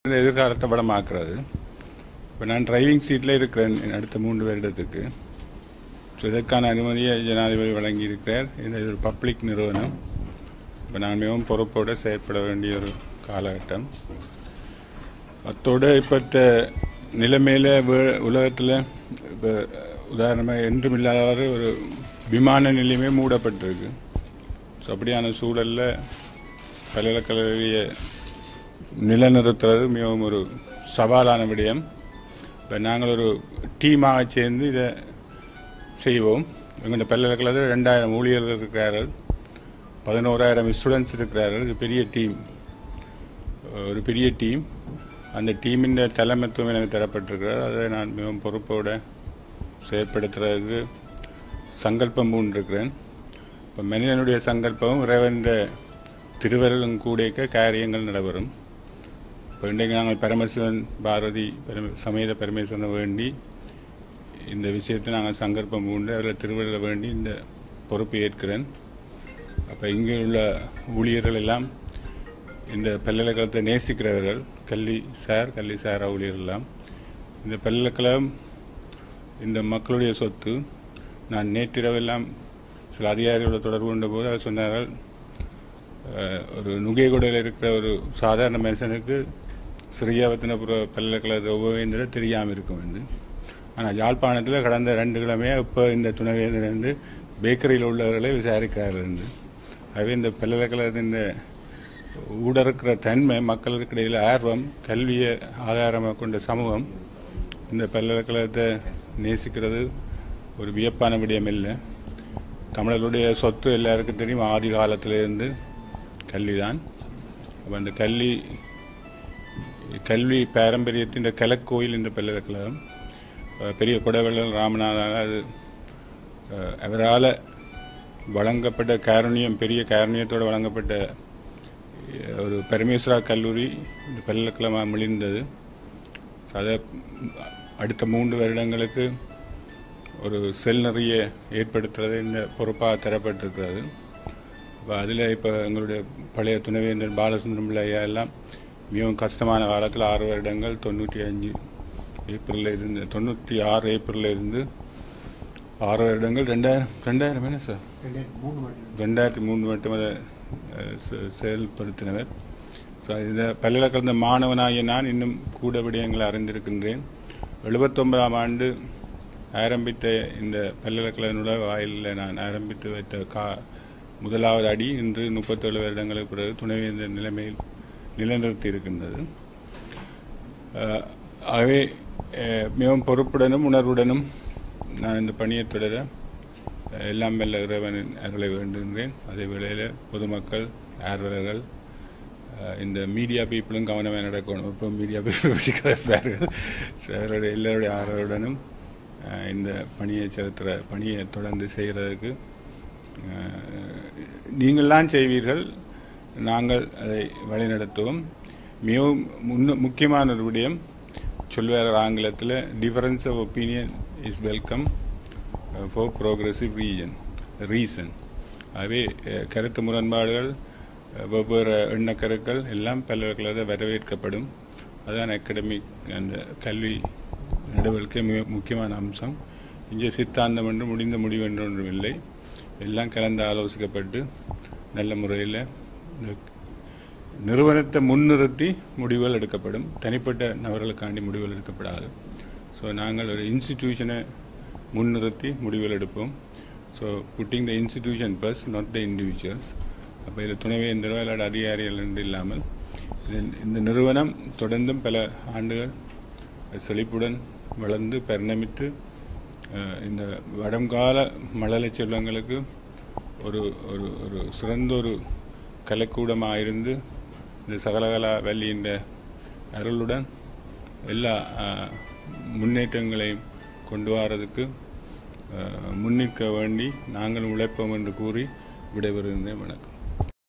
எதிர்காலத்தை படமாக்குறது இப்போ நான் டிரைவிங் சீட்டில் இருக்கிறேன் அடுத்த மூன்று வருடத்துக்கு ஸோ இதற்கான அனுமதியை ஜனாதிபதி வழங்கியிருக்கிறார் இது ஒரு பப்ளிக் நிறுவனம் இப்போ நான் மிகவும் பொறுப்போடு செயற்பட வேண்டிய ஒரு காலகட்டம் அத்தோடு இப்பத்த நிலைமையில் உலகத்தில் இப்போ உதாரணமாக என்றும் இல்லாதவாறு ஒரு விமான நிலையமே மூடப்பட்டிருக்கு ஸோ அப்படியான சூழலில் பல்கலைக்கழக நிலைநிறுத்துறது மிகவும் ஒரு சவாலான விடயம் இப்போ நாங்கள் ஒரு டீமாக சேர்ந்து இதை செய்வோம் எங்களுடைய பல்கலைக்கழகத்தில் ரெண்டாயிரம் ஊழியர்கள் இருக்கிறார்கள் பதினோராயிரம் ஸ்டூடெண்ட்ஸ் இருக்கிறார்கள் இது பெரிய டீம் ஒரு பெரிய டீம் அந்த டீமின் தலைமைத்துவம் எனக்கு தரப்பட்டிருக்கிறது அதை நான் மிகவும் பொறுப்போடு செயற்படுத்துறதுக்கு சங்கல்பம் பூண்டிருக்கிறேன் இப்போ மனிதனுடைய சங்கல்பம் இறைவன் திருவருளும் கூடிய காரியங்கள் நடைபெறும் இப்போ இன்றைக்கு நாங்கள் பரமசிவன் பாரதி பரம சமேத பரமேஸ்வரனை வேண்டி இந்த விஷயத்தை நாங்கள் சங்கல்பம் பூண்டு அதில் திருவள்ளுவ வேண்டி இந்த பொறுப்பு ஏற்கிறேன் அப்போ இங்கே உள்ள ஊழியர்கள் எல்லாம் இந்த பல்கலைக்கழகத்தை நேசிக்கிறவர்கள் கல்வி சார் கல்வி சாரா ஊழியர்கள் எல்லாம் இந்த பல்கலைக்கழகம் இந்த மக்களுடைய சொத்து நான் நேற்றிரவெல்லாம் சில அதிகாரிகளோட தொடர்பு கொண்ட போது அவர் சொன்னார்கள் அஹ், ஒரு நுகைகுடையில் இருக்கிற ஒரு சாதாரண மனுஷனுக்கு ஸ்ரீயாவத்தினபுர பல்கலைக்கழக உபவேந்திர தெரியாமல் இருக்கும் என்று ஆனால் யாழ்ப்பாணத்தில் கடந்த ரெண்டு கிழமையாக இப்போ இந்த துணைவேந்தர் வந்து பேக்கரியில் உள்ளவர்களை விசாரிக்கிறார்கள் என்று ஆகவே இந்த பல்கலைக்கழகத்தின் ஊடறுக்கிற தன்மை மக்களுக்கு இடையில் ஆர்வம் கல்வியை ஆதாரமாக கொண்ட சமூகம் இந்த பல்கலைக்கழகத்தை நேசிக்கிறது ஒரு வியப்பான விடயம் இல்லை தமிழர்களுடைய சொத்து எல்லாருக்கும் தெரியும் ஆதி காலத்திலிருந்து கல்விதான் அப்போ அந்த கல்வி கல்வி பாரம்பரியத்தின் இந்த கலக்கோயில் இந்த பல்கலைக்கழகம் அஹ் பெரிய கொடவெள்ளல் ராமநாதன் அது அஹ், அவரால் வழங்கப்பட்ட காரணியம் பெரிய காரணியத்தோடு வழங்கப்பட்ட அஹ், ஒரு பரமேஸ்வரா கல்லூரி இந்த பல்கலைக்கழகமாக மிளிர்ந்தது அதை அடுத்த மூன்று வருடங்களுக்கு ஒரு செல் நிறைய ஏற்படுத்துறது இந்த பொறுப்பாக தரப்பட்டிருக்கிறது இப்போ அதில் இப்போ எங்களுடைய பழைய துணைவேந்தர் பாலசுந்தரம் பிள்ளை ஐயா எல்லாம் மிகவும் கஷ்டமான காலத்தில் ஆறு வருடங்கள் தொண்ணூற்றி அஞ்சு ஏப்ரலில் இருந்து தொண்ணூற்றி ஆறு ஏப்ரலில் இருந்து ஆறு வருடங்கள் ரெண்டாயிரம் ரெண்டாயிரம் என்ன சார் ரெண்டாயிரத்தி மூணு மட்டும் அதை அஹ், செ- செயல்படுத்தினவர் ஸோ இந்த பல்கலைக்கழக மாணவனாகிய நான் இன்னும் கூட விடயங்களை அறிந்திருக்கின்றேன் எழுபத்தொன்பதாம் ஆண்டு ஆரம்பித்த இந்த பல்கலைக்கழக நுழைவாயிலில் நான் ஆரம்பித்து வைத்த கா முதலாவது அடி இன்று முப்பத்தேழு வருடங்களுக்கு பிறகு துணைவேந்தர் நிலைமையில் நிலைநிறுத்தி இருக்கின்றது அஹ், ஆகவே அஹ், மிகவும் பொறுப்புடனும் உணர்வுடனும் நான் இந்த பணியை தொடர அஹ், எல்லாம் வெல்ல இறைவனின் அருளை வேண்டுகின்றேன் அதே வேளையில் பொதுமக்கள் ஆர்வலர்கள் அஹ், இந்த மீடியா பீப்புளும் கவனமாக நடக்கணும் இப்போ மீடியா பீப்புள் பற்றி கதைப்பார்கள் ஸோ அவருடைய எல்லோருடைய ஆர்வலுடனும் அஹ், இந்த பணியை செலுத்துகிற பணியை தொடர்ந்து செய்கிறதுக்கு அஹ், நீங்கள்லாம் செய்வீர்கள் நாங்கள் அதை வழிநடத்துவோம் மிகவும் முன்ன முக்கியமான ஒரு விடயம் சொல்வார் ஆங்கிலத்தில் difference of opinion is welcome for progressive region reason ஆகவே அஹ், கருத்து முரண்பாடுகள் அஹ், வெவ்வேறு எண்ணக்கருக்கள் எல்லாம் பல்கலைக்கழக வரவேற்கப்படும் அதுதான் அகாடமிக் அந்த கல்வி நடவடிக்கை மிக முக்கியமான அம்சம் இங்கே சித்தாந்தம் என்று முடிந்த முடிவு என்று ஒன்றும் இல்லை எல்லாம் கலந்து ஆலோசிக்கப்பட்டு நல்ல முறையில் இந்த நிறுவனத்தை முன்னிறுத்தி முடிவுகள் எடுக்கப்படும் தனிப்பட்ட நபர்களுக்காண்டி முடிவுகள் எடுக்கப்படாது ஸோ நாங்கள் ஒரு இன்ஸ்டிடியூஷனை முன்னிறுத்தி முடிவுகள் எடுப்போம் so putting the institution first not the individuals அப்போ இதில் துணைவேந்தரோ இல்லாத அதிகாரிகள் என்று இல்லாமல் இது- இந்த நிறுவனம் தொடர்ந்தும் பல ஆண்டுகள் செழிப்புடன் வளர்ந்து பரிணமித்து அஹ், இந்த வடங்கால மழலை செல்வங்களுக்கு ஒரு ஒரு ஒரு சிறந்த ஒரு கலைக்கூடமாக இருந்து இந்த சகலகலா வள்ளியின் அருளுடன் எல்லா அஹ், முன்னேற்றங்களையும் கொண்டு வரதுக்கு அஹ், முன்னிற்க வேண்டி நாங்கள் உழைப்போம் என்று கூறி விடைபெறுகின்றேன் வணக்கம்